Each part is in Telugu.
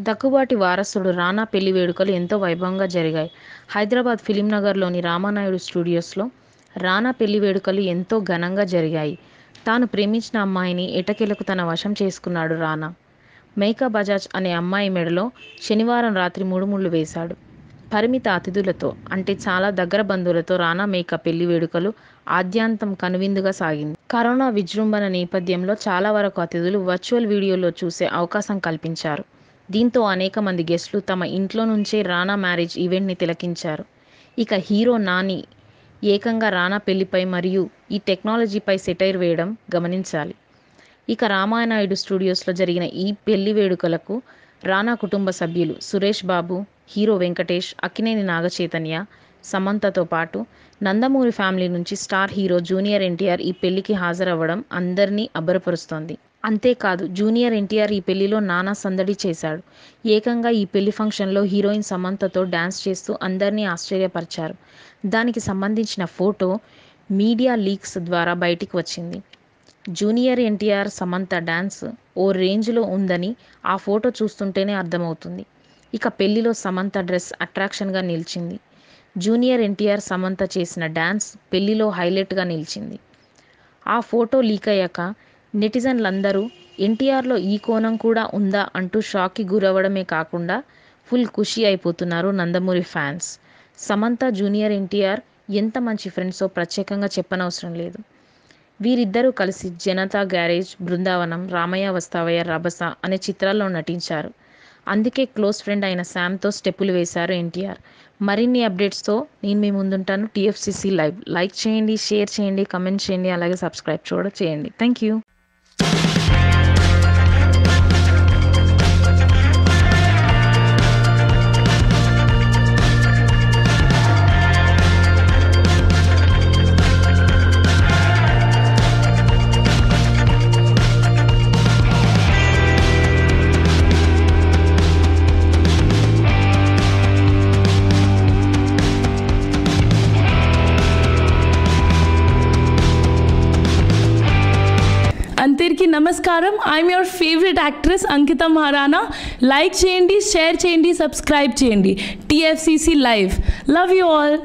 దగ్గుబాటి వారసుడు రానా పెళ్లి వేడుకలు ఎంతో వైభవంగా జరిగాయి హైదరాబాద్ ఫిలిం నగర్లోని రామానాయుడు స్టూడియోస్లో రానా పెళ్లి వేడుకలు ఎంతో ఘనంగా జరిగాయి తాను ప్రేమించిన అమ్మాయిని ఎటకెలకు తన వశం చేసుకున్నాడు రానా మేకా బజాజ్ అనే అమ్మాయి మెడలో శనివారం రాత్రి మూడు ముళ్ళు వేశాడు పరిమిత అతిథులతో అంటే చాలా దగ్గర బంధువులతో రానా మేకా పెళ్లి వేడుకలు ఆద్యాంతం కనువిందుగా సాగింది కరోనా విజృంభణ నేపథ్యంలో చాలా వరకు అతిథులు వర్చువల్ వీడియోలో చూసే అవకాశం కల్పించారు దీంతో అనేక మంది గెస్టులు తమ ఇంట్లో నుంచే రానా మ్యారేజ్ ఈవెంట్ని తిలకించారు ఇక హీరో నాని ఏకంగా రానా పెళ్లిపై మరియు ఈ టెక్నాలజీపై సెటైర్ వేయడం గమనించాలి ఇక రామానాయుడు స్టూడియోస్లో జరిగిన ఈ పెళ్లి వేడుకలకు రానా కుటుంబ సభ్యులు సురేష్ బాబు హీరో వెంకటేష్ అక్కినేని నాగచైతన్య సమంతతో పాటు నందమూరి ఫ్యామిలీ నుంచి స్టార్ హీరో జూనియర్ ఎన్టీఆర్ ఈ పెళ్లికి హాజరవ్వడం అందరినీ అబ్బరపరుస్తోంది అంతేకాదు జూనియర్ ఎన్టీఆర్ ఈ పెళ్లిలో నానా సందడి చేశాడు ఏకంగా ఈ పెళ్లి ఫంక్షన్లో హీరోయిన్ సమంతతో డ్యాన్స్ చేస్తూ అందరినీ ఆశ్చర్యపరిచారు దానికి సంబంధించిన ఫోటో మీడియా లీక్స్ ద్వారా బయటికి వచ్చింది జూనియర్ ఎన్టీఆర్ సమంత డ్యాన్స్ ఓ రేంజ్లో ఉందని ఆ ఫోటో చూస్తుంటేనే అర్థమవుతుంది ఇక పెళ్లిలో సమంత డ్రెస్ అట్రాక్షన్గా నిలిచింది జూనియర్ ఎన్టీఆర్ సమంత చేసిన డ్యాన్స్ పెళ్లిలో హైలైట్గా నిలిచింది ఆ ఫోటో లీక్ అయ్యాక నెటిజన్లందరూ ఎన్టీఆర్లో ఈ కోణం కూడా ఉందా అంటూ షాక్కి గురవ్వడమే కాకుండా ఫుల్ ఖుషి అయిపోతున్నారు నందమూరి ఫ్యాన్స్ సమంత జూనియర్ ఎన్టీఆర్ ఎంత మంచి ఫ్రెండ్సో ప్రత్యేకంగా చెప్పనవసరం లేదు వీరిద్దరూ కలిసి జనతా గ్యారేజ్ బృందావనం రామయ్య వస్తావయ్య రభస అనే చిత్రాల్లో నటించారు అందుకే క్లోజ్ ఫ్రెండ్ అయిన శామ్తో స్టెప్పులు వేశారు ఎన్టీఆర్ మరిన్ని అప్డేట్స్తో నేను మీ ముందుంటాను టీఎఫ్సిసి లైవ్ లైక్ చేయండి షేర్ చేయండి కమెంట్ చేయండి అలాగే సబ్స్క్రైబ్ కూడా చేయండి థ్యాంక్ యూ అందరికీ నమస్కారం I'm your favourite actress Ankita Maharana like చేయండి షేర్ చేయండి సబ్స్క్రైబ్ చేయండి TFCC live love you all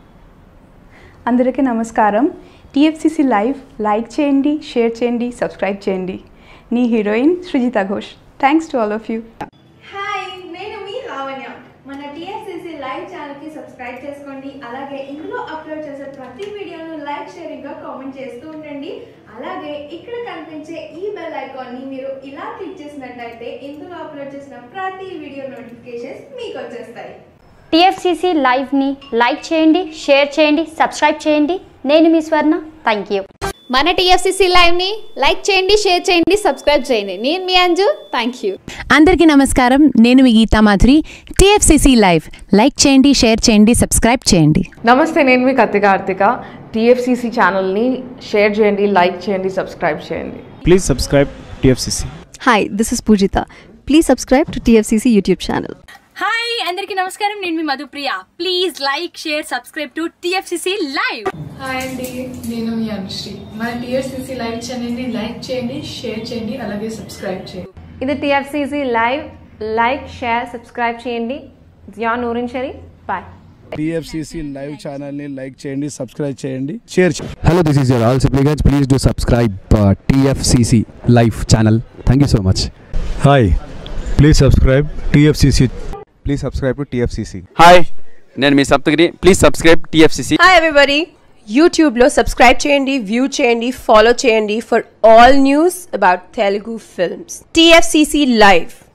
అందరికీ నమస్కారం టీఎఫ్సిసి లైవ్ లైక్ చేయండి షేర్ చేయండి సబ్స్క్రైబ్ చేయండి నీ heroine Srijita Ghosh thanks to all of you hi నేను మీ లావణ్య మన టీఎస్సీసీ లైవ్ ఛానల్కి సబ్స్క్రైబ్ చేసుకోండి అలాగే ఇందులో అప్లోడ్ చేసే ప్రతి వీడియోను లైక్ షేరింగ్గా కామెంట్ చేస్తూ ఉండండి అలాగే ఇక్కడ కనిపించే ఈ బెల్ ఐకాన్ని మీరు ఇలా క్లిక్ చేసినట్లయితే ఇందులో అప్లోడ్ చేసిన ప్రతి వీడియో నోటిఫికేషన్స్ మీకు వచ్చేస్తాయి టీఎఫ్సిసి లైవ్ని లైక్ చేయండి షేర్ చేయండి సబ్స్క్రైబ్ చేయండి నేను మీ స్వర్ణ థ్యాంక్ యూ మన టీఎఫ్సిసి లైవ్ని లైక్ చేయండి షేర్ చేయండి సబ్స్క్రైబ్ చేయండి నేను మీ అంజు థ్యాంక్ యూ అందరికీ నమస్కారం నేను మీ Geetha Madhuri TFCC live like చేయండి షేర్ చేయండి సబ్స్క్రైబ్ చేయండి నమస్తే నేను మీ కత్తి కార్తిక టీఎఫ్సిసి ఛానల్ని షేర్ చేయండి లైక్ చేయండి సబ్స్క్రైబ్ చేయండి Please subscribe TFCC. Hi, this is Pujita. Please subscribe to TFCC YouTube channel. Hi అందరికీ నమస్కారం నేను మీ Madhupriya please like share subscribe to TFCC live hi అండి నేను మీ అనుశ్రీ మన టీఎస్సీసీ లైవ్ ఛానల్ని లైక్ చేయండి షేర్ చేయండి అలాగే సబ్స్క్రైబ్ చేయండి ఇది TFCC live like share subscribe చేయండి జియా నూరిన్ షరీ బాయ్ టీఎఫ్సిసి లైవ్ ఛానల్ని లైక్ చేయండి సబ్స్క్రైబ్ చేయండి షేర్ చేయండి Hello, this is your all supplicants. Please do subscribe uh, TFCC live channel. Thank you so much. Hi, please subscribe TFCC. Please subscribe to TFCC. Hi నేను మీ Saptagiri please subscribe TFCC hi everybody యూట్యూబ్లో సబ్స్క్రైబ్ చేయండి వ్యూ చేయండి ఫాలో చేయండి for all news about Telugu films TFCC live